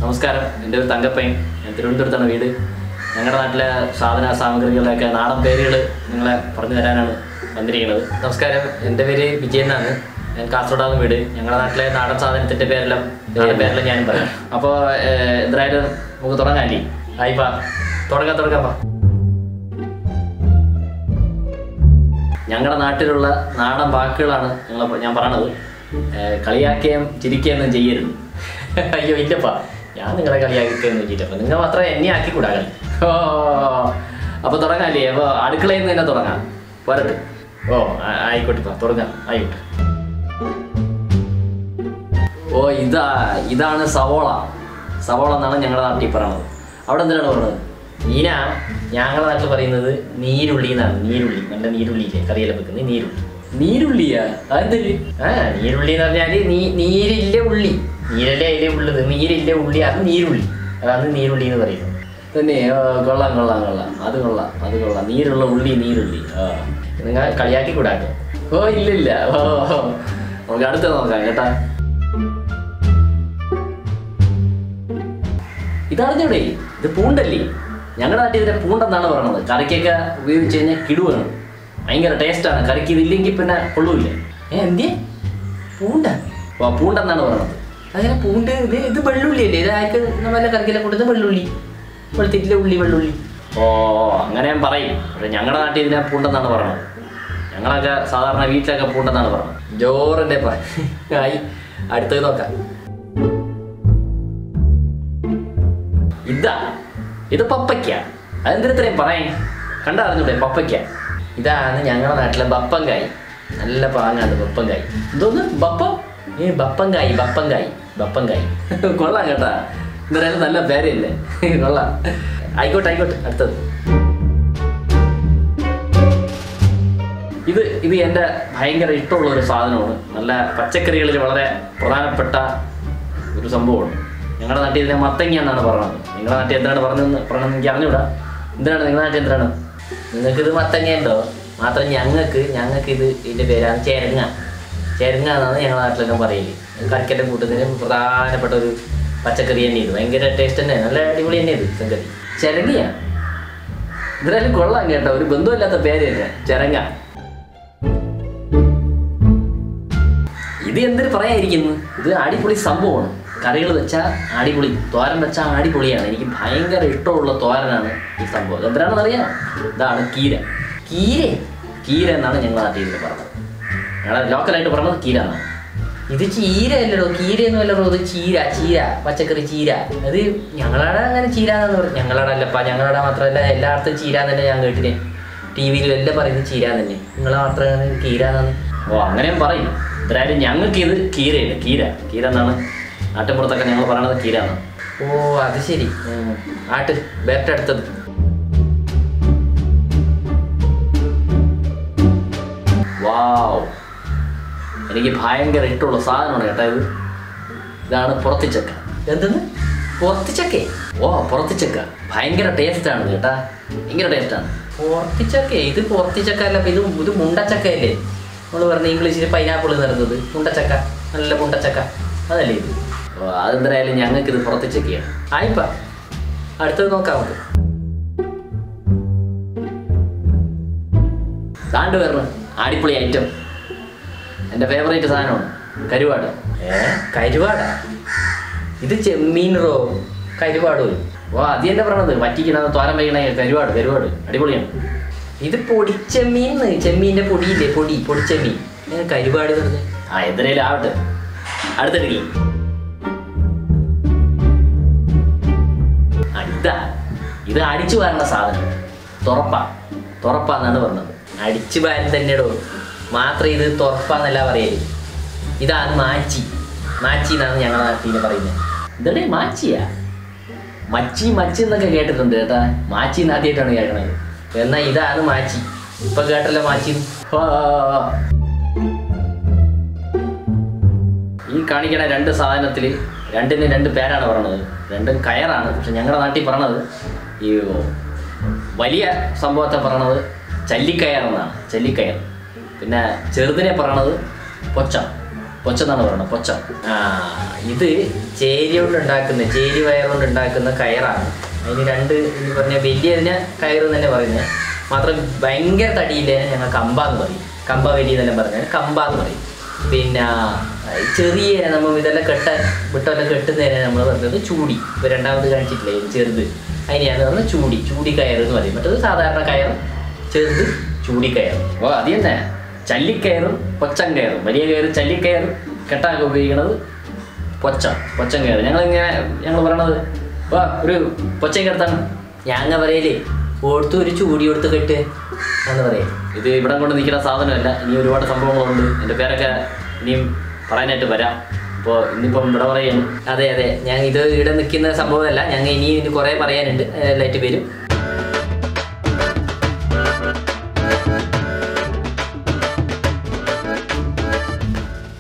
നമസ്കാരം എൻ്റെ ഒരു തങ്കപ്പൻ ഞാൻ തിരുവനന്തപുരത്താണ് വീട് ഞങ്ങളുടെ നാട്ടിലെ സാധന സാമഗ്രികളുടെയൊക്കെ നാടൻ പേരുകൾ നിങ്ങളെ പറഞ്ഞു തരാനാണ് വന്നിരിക്കുന്നത് നമസ്കാരം എൻ്റെ പേര് വിജയൻ എന്നാണ് ഞാൻ കാസർഗോഡാണ് വീട് ഞങ്ങളുടെ നാട്ടിലെ നാടൻ സാധനത്തിൻ്റെ പേരെല്ലാം നാടൻ പേരെല്ലാം ഞാനും പറയാം അപ്പോൾ എന്തായാലും നമുക്ക് തുടങ്ങാല്ലേ ആയിപ്പാ തുടങ്ങാം തുടങ്ങാം പാ ഞങ്ങളുടെ നാട്ടിലുള്ള നാടൻ വാക്കുകളാണ് നിങ്ങൾ ഞാൻ പറയണത് ഏർ കളിയാക്കുകയും ചിരിക്കുകയൊന്നും ചെയ്യരുത് അയ്യോ ഇല്ലപ്പാ ഞാൻ നിങ്ങളെ കളിയാക്കുകയൊന്നും ചെയ്യില്ലപ്പ നിങ്ങൾ മാത്രമേ എന്നെ ആക്കിക്കൂടാ കളി ഓ അപ്പോൾ തുടങ്ങാല്ലേ അപ്പോൾ അടുക്കളയിൽ നിന്ന് തന്നെ തുടങ്ങാം പോരട്ടെ ഓ ആ- ആയിക്കോട്ടെപ്പാ തുടങ്ങാം ആയിക്കോട്ടെ ഓ ഇതാ ഇതാണ് സവോള സവോള എന്നാണ് ഞങ്ങളുടെ നാട്ടിൽ പറയണത് അവിടെ എന്തിനാണ് പറയുന്നത് നീന ഞങ്ങളുടെ നാട്ടിൽ പറയുന്നത് നീരുള്ളി എന്നാണ് നീരുള്ളി നല്ല നീരുള്ളിയില്ലേ കറിയെല്ലാം വെക്കുന്നത് നീരുള്ളി നീരുള്ളിയാ അതെന്തര് ആ നീരുള്ളി എന്ന് പറഞ്ഞാല് നീ നീരില്ല ഉള്ളി നീരല്ലേ അതിലെ ഉള്ളത് നീരില്ല ഉള്ളി അത് നീരുള്ളി അതാണ് നീരുള്ളി എന്ന് പറയുന്നത് തന്നെ ഓ, കൊള്ളാം കൊള്ളാം കൊള്ളാം അത് കൊള്ളാം അത് കൊള്ളാം നീരുള്ള ഉള്ളി നീരുള്ളി ആ നിങ്ങൾ കളിയാക്കി കൂടാട്ടോ ഓ ഇല്ലില്ല ഓ ഓ. നമുക്ക് അടുത്ത നോക്കാം കേട്ടാ ഇതറിഞ്ഞൂടെ ഇത് പൂണ്ടല്ലേ ഞങ്ങളുടെ നാട്ടിൽ ഇതിനെ പൂണ്ടെന്നാണ് പറയുന്നത് കറിക്കൊക്കെ ഉപയോഗിച്ച് കഴിഞ്ഞാൽ കിടുവാണ് ഭയങ്കര ടേസ്റ്റാണ് കറിക്ക് ഇതില്ലെങ്കിൽ പിന്നെ കൊള്ളൂല്ല ഏ എന്തിയെ പൂണ്ട ഓ പൂണ്ടെന്നാണ് പറയുന്നത് അങ്ങനെ പൂണ്ട് ഇത് ഇത് വെള്ളുള്ളി അല്ലേ ഇത് ആർക്ക് നമ്മളെ കറിക്കെല്ലാം കൊടുത്തത് വെള്ളുള്ളി വെളുത്തിട്ടില്ല ഉള്ളി വെള്ളുള്ളി ഓ അങ്ങനെ ഞാൻ പറയും പക്ഷെ ഞങ്ങളുടെ നാട്ടിൽ ഇതിനെ പൂണ്ടെന്നാണ് പറയുന്നത് ഞങ്ങളൊക്കെ സാധാരണ വീട്ടിലൊക്കെ പൂണ്ടെന്നാണ് പറയുന്നത് ജോറിൻ്റെ ആയി അടുത്തത് നോക്കാം ഇതാ ഇത് പപ്പയ്ക്ക അതെന്തിനത്രയും പറയാൻ കണ്ടറിഞ്ഞൂടെ പപ്പയ്ക്ക ഇതാണ് ഞങ്ങളുടെ നാട്ടിലെ ബപ്പങ്കായി നല്ല പാങ്ങാണ് ബപ്പങ്കായി എന്തോന്ന് ബപ്പം ഏ ബപ്പങ്കായി ബപ്പങ്കായി ബപ്പങ്കായി കൊള്ളാം കേട്ടാ എന്തായാലും നല്ല പേരല്ലേ കൊള്ളാം ആയിക്കോട്ടെ ആയിക്കോട്ടെ അടുത്തത് ഇത് ഇത് എൻ്റെ ഭയങ്കര ഇഷ്ടമുള്ള ഒരു സാധനമാണ് നല്ല പച്ചക്കറികളിൽ വളരെ പ്രധാനപ്പെട്ട ഒരു സംഭവമാണ് ഞങ്ങളുടെ നാട്ടിൽ ഇതിനെ മത്തങ്ങ എന്നാണ് പറയുന്നത് നിങ്ങളുടെ നാട്ടിൽ എന്താണ് പറഞ്ഞതെന്ന് പറയണമെന്ന് എനിക്ക് അറിഞ്ഞൂടാ എന്താണ് നിങ്ങളുടെ നാട്ടിൽ എന്താണ് നിങ്ങൾക്ക് ഇത് മത്തങ്ങ ഉണ്ടോ മാത്രം ഞങ്ങൾക്ക് ഞങ്ങൾക്ക് ഇത് ഇതിൻ്റെ പേരാണ് ചേരങ്ങ ചേരങ്ങ എന്നാണ് ഞങ്ങളുടെ നാട്ടിലെല്ലാം പറയല് കറിക്കൻ്റെ കൂട്ടത്തിന് പ്രധാനപ്പെട്ട ഒരു പച്ചക്കറി തന്നെ ഇത് ഭയങ്കര ടേസ്റ്റ് തന്നെ നല്ല അടിപൊളി തന്നെ ഇത് സംഗതി ചിരങ്ങിയാ ഇതിനാലും കൊള്ളാം കേട്ടോ ഒരു ബന്ധമില്ലാത്ത പേര് തന്നെ ചിരങ്ങ ഇത് എന്തിനു പറയാതിരിക്കുന്നു ഇത് അടിപൊളി സംഭവമാണ് കറികൾ വെച്ചാൽ അടിപൊളി തോരൻ വെച്ചാൽ അടിപൊളിയാണ് എനിക്ക് ഭയങ്കര ഇഷ്ടമുള്ള തോരനാണ് ഈ സംഭവം എന്തിനാണെന്ന് അറിയാം ഇതാണ് കീര കീര കീര എന്നാണ് ഞങ്ങൾ നാട്ടിൽ ഇതിന് പറഞ്ഞത് ഞങ്ങളെ ലോക്കലായിട്ട് പറഞ്ഞത് കീര എന്നാണ് ഇത് ചീര അല്ലടോ കീരയൊന്നും അല്ലടോ ഇത് ചീര ചീര പച്ചക്കറി ചീര അത് ഞങ്ങളവിടെ അങ്ങനെ ചീര എന്നാണ് പറയും ഞങ്ങളവിടെ അല്ലപ്പാ ഞങ്ങളവിടെ മാത്രമല്ല എല്ലായിടത്തും ചീര തന്നെ ഞാൻ കേട്ടിനെ ടി വിയിലും എല്ലാം പറയുന്നത് ചീര തന്നെ നിങ്ങളെ മാത്രമേ കീര എന്നാണ് ഓ അങ്ങനെയും പറയും എന്തായാലും ഞങ്ങൾക്ക് ഇത് കീരയില്ല കീര കീര എന്നാണ് നാട്ടിൻപുറത്തൊക്കെ ഞങ്ങൾ പറയണത് കീര എന്നാണ് ഓ അത് ശരി ഉം. ആട്ട് ബേറ്റ അടുത്തത് വാവ് എനിക്ക് ഭയങ്കര ഇഷ്ടമുള്ള സാധനമാണ് കേട്ടോ ഇത് ഇതാണ് പുറത്തിച്ചക്ക എന്തെന്ന് പുറത്തിച്ചക്കേ ഓ പുറത്തിച്ചക്ക ഭയങ്കര ടേസ്റ്റാണ് കേട്ടാ ഭയങ്കര ടേസ്റ്റാണ് പുറത്തിച്ചക്ക ഇത് പുറത്തിച്ചക്ക അല്ല ഇത് ഇത് മുണ്ടച്ചക്ക അല്ലേ നമ്മൾ പറഞ്ഞ ഇംഗ്ലീഷിൽ പൈനാപ്പിൾ നിറഞ്ഞത് മുണ്ടച്ചക്ക നല്ല മുണ്ടച്ചക്ക അതല്ലേ ഇത് ഓ അതെന്തായാലും ഞങ്ങൾക്ക് ഇത് പുറത്തിച്ചക്കയാണ് ആയിപ്പാ അടുത്തത് നോക്കാം നമുക്ക് താണ്ട് വരണം അടിപൊളി ഐറ്റം എൻ്റെ ഫേവറേറ്റ് സാധനമാണ് കരുവാട് ഏ കരുവാടാ ഇത് ചെമ്മീൻ റോ കരുവാട് ഓ അത് തന്നെ പറയണത് വറ്റിക്കണത് തോരൻ വയ്ക്കണ കരുവാട് കരുവാട് അടിപൊളിയാണ് ഇത് പൊടിച്ചെമ്മീൻ ചെമ്മീൻ്റെ പൊടിയില്ലേ പൊടി പൊടിച്ചെമ്മീൻ ഏ, കരുവാട് പറഞ്ഞ് ആ എന്തരേലും ആവട്ടെ അടുത്തെടുക്കി ആ ഇതാ ഇത് അടിച്ചു വാരണ സാധനം തുറപ്പ തുറപ്പാന്നാണ് പറഞ്ഞത് അടിച്ചു വാരൻ തന്നെടോ മാത്രം ഇത് തുറപ്പാന്നല്ല പറയല് ഇതാണ് മാച്ചി മാച്ചി എന്നാണ് ഞങ്ങളുടെ നാട്ടിൽ പറയുന്നത് ഇതടേ മാച്ചിയാ മച്ചി മച്ചി എന്നൊക്കെ കേട്ടിട്ടുണ്ട് കേട്ടാ മാച്ചി എന്ന് ആദ്യമായിട്ടാണ് കേൾക്കണത് എന്നാ ഇതാണ് മാച്ചി ഇപ്പൊ കേട്ടല്ലോ മാച്ചി ഓ, ഓ, ഓ. ഈ കാണിക്കണ രണ്ട് സാധനത്തിൽ രണ്ടിന് രണ്ട് പേരാണ് പറയണത് രണ്ടും കയറാണ് പക്ഷെ ഞങ്ങളുടെ നാട്ടിൽ പറയണത് ഈ വലിയ സംഭവത്തെ പറയണത് ചല്ലിക്കയർ എന്നാണ് ചല്ലിക്കയർ പിന്നെ ചെറുതിനെ പറയണത് പൊച്ച പൊച്ച എന്നാണ് പറയുന്നത് പൊച്ച ആ ഇത് ചേരി കൊണ്ട് ഉണ്ടാക്കുന്ന ചേരി വയർ കൊണ്ട് ഉണ്ടാക്കുന്ന കയറാണ് അതിന് രണ്ട് എന്ന് പറഞ്ഞാൽ വലിയതിനെ കയറ് തന്നെ പറയുന്നത് മാത്രം ഭയങ്കര തടിയില്ലേ ഞങ്ങൾ കമ്പ എന്ന് പറയും കമ്പ വലിയ തന്നെ പറഞ്ഞാൽ കമ്പ എന്ന് പറയും പിന്നെ ചെറിയ നമ്മൾ ഇതെല്ലാം കെട്ടാൻ വിട്ടെല്ലാം കെട്ടുന്നതിനെ നമ്മൾ പറഞ്ഞത് ചൂടി ഇപ്പോൾ രണ്ടാമത് കാണിച്ചിട്ടില്ലേ ഇത് ചെറുത് അതിനെയാണ് പറഞ്ഞത് ചൂടി ചൂടി കയർ എന്ന് പറയും മറ്റത് സാധാരണ കയർ ചെറുത് ചൂടി കയർ ഓ അത് തന്നെ ചല്ലിക്കയറും പൊച്ചൻ കയറും വലിയ കയറ് ചല്ലിക്കയർ കെട്ടാനൊക്കെ ഉപയോഗിക്കണത് പൊച്ച പൊച്ചൻ കയറ് ഞങ്ങളിങ്ങനെ ഞങ്ങൾ പറയണത് വാ ഒരു പൊച്ചൻ കെടുത്താണ് ഞാങ്ങ പറയലേ ഓടുത്ത് ഒരു ചൂടി കൊടുത്ത് കെട്ട് എന്ന് പറയും ഇത് ഇവിടെ കൊണ്ട് നിൽക്കുന്ന സാധനമല്ല ഇനി ഒരുപാട് സംഭവങ്ങളുണ്ട് എൻ്റെ പേരൊക്കെ ഇനിയും പറയാനായിട്ട് വരാം അപ്പോൾ ഇന്നിപ്പം ഇവിടെ പറയുന്നു അതെ അതെ ഞാൻ ഇത് ഇവിടെ നിൽക്കുന്ന സംഭവമല്ല ഞങ്ങൾ ഇനി ഇനി കുറേ പറയാനുണ്ട് ലൈറ്റ് വരും